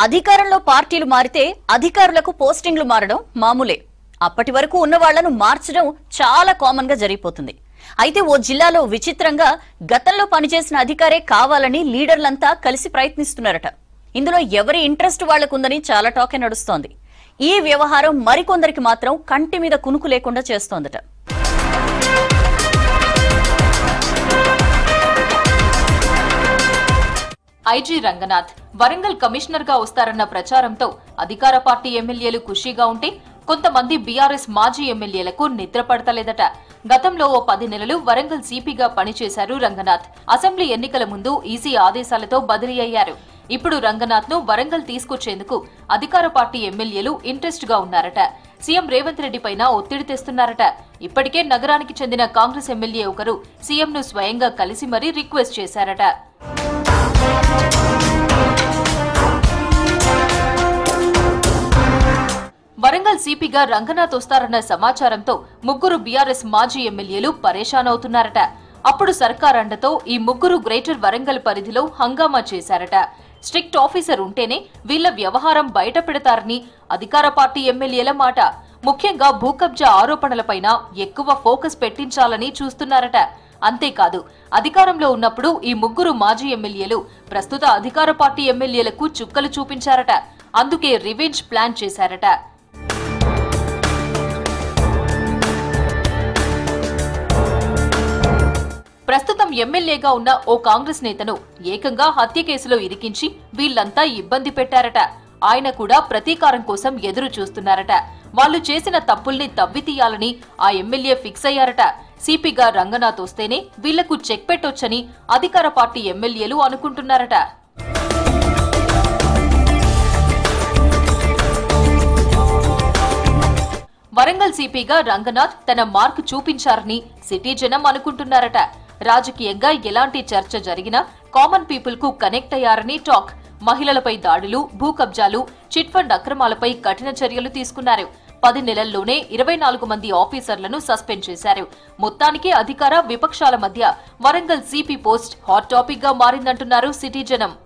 అధికారంలో పార్టీలు మారితే అధికారులకు పోస్టింగ్లు మారడం మామూలే అప్పటి వరకు ఉన్న వాళ్లను మార్చడం చాలా కామన్ గా జరిగిపోతుంది అయితే ఓ జిల్లాలో విచిత్రంగా గతంలో పనిచేసిన అధికారే కావాలని లీడర్లంతా కలిసి ప్రయత్నిస్తున్నారట ఇందులో ఎవరి ఇంట్రెస్ట్ వాళ్లకుందని చాలా టాకే నడుస్తోంది ఈ వ్యవహారం మరికొందరికి మాత్రం కంటి మీద కునుకు లేకుండా చేస్తోందట ఐజీ రంగనాథ్ వరంగల్ కమిషనర్ గా వస్తారన్న ప్రచారంతో అధికార పార్టీ ఎమ్మెల్యేలు ఖుషీగా ఉంటే కొంతమంది బీఆర్ఎస్ మాజీ ఎమ్మెల్యేలకు నిద్ర పడతలేదట గతంలో ఓ పది నెలలు వరంగల్ సిపిగా పనిచేశారు రంగనాథ్ అసెంబ్లీ ఎన్నికల ముందు ఈసీ ఆదేశాలతో బదిలీ అయ్యారు ఇప్పుడు రంగనాథ్ ను వరంగల్ తీసుకొచ్చేందుకు అధికార పార్టీ ఎమ్మెల్యేలు ఇంట్రెస్ట్ గా ఉన్నారట సీఎం రేవంత్ రెడ్డి పైన ఒత్తిడి తెస్తున్నారట ఇప్పటికే నగరానికి చెందిన కాంగ్రెస్ ఎమ్మెల్యే ఒకరు సీఎంను స్వయంగా కలిసి మరీ రిక్వెస్ట్ చేశారట వరంగల్ సిపిగా రంగనాథ్ వస్తారన్న సమాచారంతో ముగ్గురు బీఆర్ఎస్ మాజీ ఎమ్మెల్యేలు పరేషాన్ అవుతున్నారట అప్పుడు సర్కార్ అండతో ఈ ముగ్గురు గ్రేటర్ వరంగల్ పరిధిలో హంగామా చేశారట స్ట్రిక్ట్ ఆఫీసర్ ఉంటేనే వీళ్ల వ్యవహారం బయట పెడతారని అధికార పార్టీ ఎమ్మెల్యేల మాట ముఖ్యంగా భూ కబ్జా ఆరోపణలపైన ఎక్కువ ఫోకస్ పెట్టించాలని చూస్తున్నారట అంతేకాదు అధికారంలో ఉన్నప్పుడు ఈ ముగ్గురు మాజీ ఎమ్మెల్యేలు ప్రస్తుత అధికార పార్టీ ఎమ్మెల్యేలకు చుక్కలు చూపించారట అందుకే రివెంజ్ ప్లాన్ చేశారట ప్రస్తుతం ఎమ్మెల్యేగా ఉన్న ఓ కాంగ్రెస్ నేతను ఏకంగా హత్య కేసులో ఇరికించి వీళ్లంతా ఇబ్బంది పెట్టారట ఆయన కూడా ప్రతీకారం కోసం ఎదురు చూస్తున్నారట వాళ్ళు చేసిన తప్పుల్ని తవ్వితీయాలని ఆ ఎమ్మెల్యే ఫిక్స్ అయ్యారట సిపిగా రంగనాథ్ వస్తేనే వీళ్లకు చెక్ పెట్టొచ్చని అధికార పార్టీ ఎమ్మెల్యేలు అనుకుంటున్నారట వరంగల్ సిపిగా రంగనాథ్ తన మార్క్ చూపించారని సిటీ జనం అనుకుంటున్నారట రాజకీయంగా ఎలాంటి చర్చ జరిగినా కామన్ పీపుల్ కు కనెక్ట్ అయ్యారని టాక్ మహిళలపై దాడులు భూ కబ్జాలు చిట్ ఫండ్ అక్రమాలపై కఠిన చర్యలు తీసుకున్నారు పది నెలల్లోనే ఇరవై నాలుగు మంది ఆఫీసర్లను సస్పెండ్ చేశారు మొత్తానికి అధికార విపక్షాల మధ్య Warangal CP post hot topic గా మారిందంటున్నారు సిటీ జనం